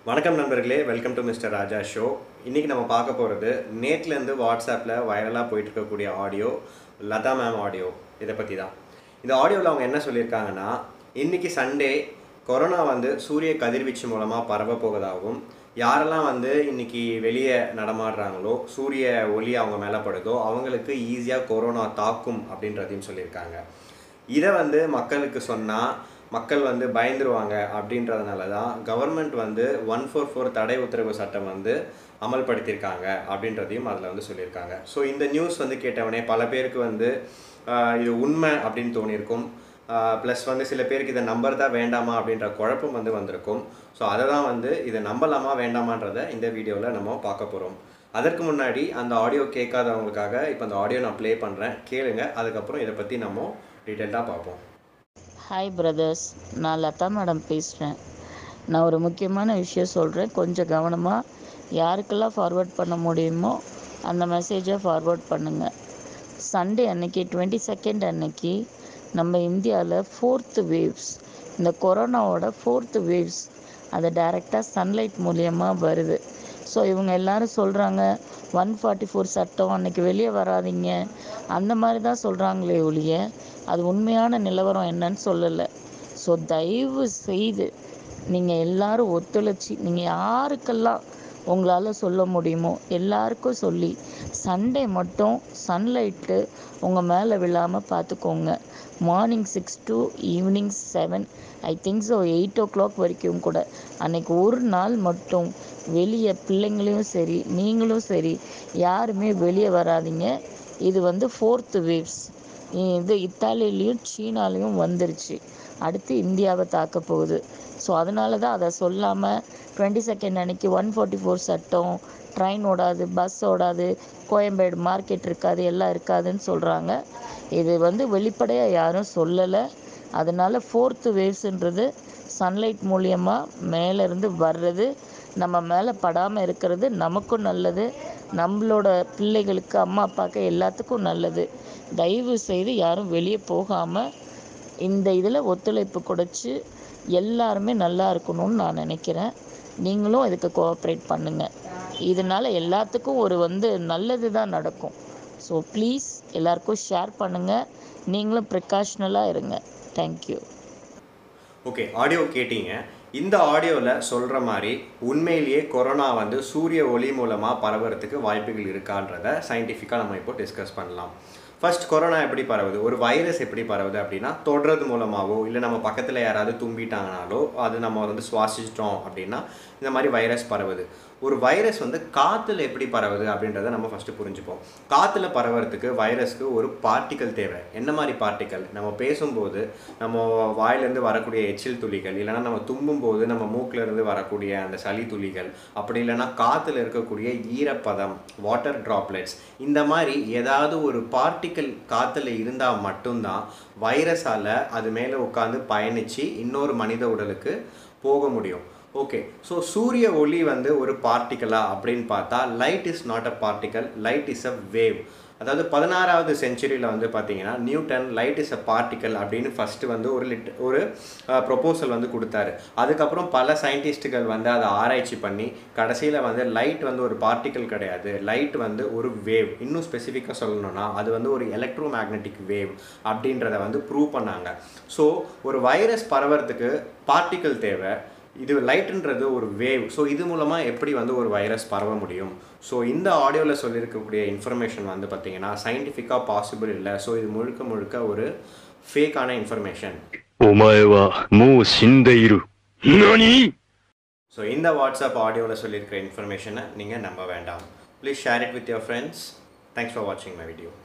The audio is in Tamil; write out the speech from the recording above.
வணக்கம் நண்பர்களே welcome to mister Raja show இன்றைக்கி நம்ம பார்க்க போகிறது நேட்லேருந்து வாட்ஸ்அப்பில் வைரலாக போயிட்டு இருக்கக்கூடிய ஆடியோ லதா மேம் ஆடியோ இதை பற்றி தான் இந்த ஆடியோவில் அவங்க என்ன சொல்லியிருக்காங்கன்னா இன்றைக்கி சண்டே கொரோனா வந்து சூரிய கதிர்வீச்சு மூலமாக பரவ போவதாகவும் யாரெல்லாம் வந்து இன்னைக்கு வெளியே நடமாடுறாங்களோ சூரிய ஒளி அவங்க மேலே படுதோ அவங்களுக்கு ஈஸியாக கொரோனா தாக்கும் அப்படின்றதையும் சொல்லியிருக்காங்க இதை வந்து மக்களுக்கு சொன்னால் மக்கள் வந்து பயந்துருவாங்க அப்படின்றதுனால தான் கவர்மெண்ட் வந்து ஒன் ஃபோர் ஃபோர் தடை உத்தரவு சட்டம் வந்து அமல்படுத்தியிருக்காங்க அப்படின்றதையும் அதில் வந்து சொல்லியிருக்காங்க ஸோ இந்த நியூஸ் வந்து கேட்டவொடனே பல பேருக்கு வந்து ஆஹ், இது உண்மை அப்படின்னு தோணியிருக்கும் ப்ளஸ் வந்து சில பேருக்கு இதை நம்பர் தான் வேண்டாமா அப்படின்ற குழப்பம் வந்து வந்திருக்கும் ஸோ அதை தான் வந்து இதை நம்பலாமா வேண்டாமான்றதை இந்த வீடியோவில் நம்ம பார்க்க போகிறோம் அதற்கு முன்னாடி அந்த ஆடியோ கேட்காதவங்களுக்காக இப்போ அந்த ஆடியோ நான் ப்ளே பண்ணுறேன் கேளுங்க அதுக்கப்புறம் இதை பற்றி நம்ம டீட்டெயில்டாக பார்ப்போம் ஹாய் பிரதர்ஸ் நான் லதா மேடம் பேசுகிறேன் நான் ஒரு முக்கியமான விஷயம் சொல்கிறேன் கொஞ்சம் கவனமாக யாருக்கெல்லாம் ஃபார்வர்ட் பண்ண முடியுமோ அந்த மெசேஜை ஃபார்வர்ட் பண்ணுங்கள் சண்டே அன்னைக்கு டுவெண்ட்டி செகண்ட் அன்னைக்கு நம்ம இந்தியாவில் ஃபோர்த்து வேவ்ஸ் இந்த கொரோனாவோட ஃபோர்த்து வேவ்ஸ் அது டைரெக்டாக சன்லைட் மூலியமாக வருது ஸோ இவங்க எல்லாரும் சொல்கிறாங்க ஒன் ஃபார்ட்டி ஃபோர் சட்டம் அன்னைக்கு வெளியே வராதீங்க அந்த மாதிரி தான் சொல்கிறாங்களே ஒழிய அது உண்மையான நிலவரம் என்னன்னு சொல்லலை ஸோ தயவு செய்து நீங்கள் எல்லாரும் ஒத்துழைச்சி நீங்கள் யாருக்கெல்லாம் உங்களால் சொல்ல முடியுமோ எல்லாருக்கும் சொல்லி சண்டே மட்டும் சன்லைட்டு உங்கள் மேலே விழாமல் பார்த்துக்கோங்க morning six to evening seven I think so eight o'clock வரைக்கும் கூட அன்னைக்கு ஒரு நாள் மட்டும் வெளியே பிள்ளைங்களையும் சரி நீங்களும் சரி யாருமே வெளியே வராதீங்க இது வந்து ஃபோர்த்து வேவ்ஸ் இது இத்தாலியிலையும் சீனாலையும் வந்துருச்சு அடுத்து இந்தியாவை தாக்க போகுது ஸோ அதனால தான் அதை சொல்லாமல் டுவெண்ட்டி செகண்ட் அன்னைக்கு ஒன் ஃபார்ட்டி ஃபோர் சட்டம் ட்ரெயின் ஓடாது பஸ் ஓடாது கோயம்பேடு மார்க்கெட் இருக்காது எல்லாம் இருக்காதுன்னு சொல்கிறாங்க இது வந்து வெளிப்படையாக யாரும் சொல்லலை அதனால ஃபோர்த்து வேவ்ஸுன்றது சன்லைட் மூலியமாக மேலேருந்து வர்றது நம்ம மேலே படாமல் இருக்கிறது நமக்கும் நல்லது நம்மளோட பிள்ளைகளுக்கு அம்மா அப்பாவுக்கு எல்லாத்துக்கும் நல்லது தயவு செய்து யாரும் வெளியே போகாமல் இந்த இதில் ஒத்துழைப்பு கொடுத்து எல்லாருமே நல்லா இருக்கணும்னு நான் நினைக்கிறேன் நீங்களும் இதுக்கு கோஆப்ரேட் பண்ணுங்கள் இதனால எல்லாத்துக்கும் ஒரு வந்து நல்லது தான் நடக்கும் ஸோ ப்ளீஸ் எல்லாருக்கும் ஷேர் பண்ணுங்கள் நீங்களும் ப்ரிகாஷ்னலாக இருங்க தேங்க்யூ ஓகே ஆடியோ கேட்டீங்க இந்த ஆடியோவில் சொல்கிற மாதிரி உண்மையிலேயே கொரோனா வந்து சூரிய ஒளி மூலமாக பரவறதுக்கு வாய்ப்புகள் இருக்கான்றத சயின்டிஃபிக்காக நம்ம இப்போ டிஸ்கஸ் பண்ணலாம் ஃபர்ஸ்ட் கொரோனா எப்படி பரவுது ஒரு வைரஸ் எப்படி பரவுது அப்படின்னா தொடுறது மூலமாகவோ இல்லை நம்ம பக்கத்தில் யாராவது தும்பிட்டாங்கனாலோ அது நம்ம வந்து சுவாசிச்சிட்டோம் அப்படின்னா இந்த மாதிரி வைரஸ் பரவுது ஒரு வைரஸ் வந்து காற்றுல எப்படி பரவுது அப்படின்றத நம்ம ஃபஸ்ட்டு புரிஞ்சுப்போம் காற்றுல பரவறதுக்கு வைரஸ்க்கு ஒரு பார்ட்டிக்கல் தேவை என்ன மாதிரி பார்ட்டிக்கல் நம்ம பேசும்போது நம்ம வாயிலேருந்து வரக்கூடிய எச்சில் துளிகள் இல்லைன்னா நம்ம தும்பும்போது நம்ம மூக்குல இருந்து வரக்கூடிய அந்த சளி துளிகள் அப்படி இல்லைன்னா காற்றுல இருக்கக்கூடிய ஈரப்பதம் வாட்டர் ட்ராப்லெட்ஸ் இந்த மாதிரி ஏதாவது ஒரு பார்ட்டிக்கல் காற்றுல இருந்தால் மட்டும்தான் வைரஸால் அது மேலே உட்காந்து பயணித்து இன்னொரு மனித உடலுக்கு போக முடியும் ஓகே ஸோ சூரிய ஒளி வந்து ஒரு பார்ட்டிக்கலா அப்படின்னு பார்த்தா light is not a particle light is a wave அதாவது பதினாறாவது செஞ்சுரியில் வந்து பார்த்தீங்கன்னா Newton light is a particle அப்படின்னு ஃபஸ்ட்டு வந்து ஒரு லிட் ஒரு ப்ரொப்போசல் வந்து கொடுத்தாரு அதுக்கப்புறம் பல சயின்டிஸ்ட்டுகள் வந்து அதை ஆராய்ச்சி பண்ணி கடைசியில் வந்து லைட் வந்து ஒரு பார்ட்டிக்கல் கிடையாது லைட் வந்து ஒரு வேவ் இன்னும் ஸ்பெசிஃபிக்காக சொல்லணும்னா அது வந்து ஒரு எலக்ட்ரோ மேக்னெட்டிக் வேவ் அப்படின்றத வந்து ப்ரூவ் பண்ணாங்க ஸோ ஒரு வைரஸ் பரவறதுக்கு பார்ட்டிக்கல் தேவை இது லைட்டுன்றது ஒரு வேவ் ஸோ இது மூலமாக எப்படி வந்து ஒரு வைரஸ் பரவ முடியும் ஸோ இந்த ஆடியோவில் சொல்லியிருக்கக்கூடிய இன்ஃபர்மேஷன் வந்து பார்த்தீங்கன்னா சயின்டிஃபிக்காக பாசிபிள் இல்லை ஸோ இது முழுக்க முழுக்க ஒரு ஃபேக்கான இன்ஃபர்மேஷன் お前はもう死んでいる。何 ஸோ இந்த வாட்ஸ்அப் ஆடியோவில் சொல்லியிருக்கிற இன்ஃபர்மேஷனை நீங்கள் நம்ப வேண்டாம் please share it with your friends thanks for வாட்சிங் மை வீடியோ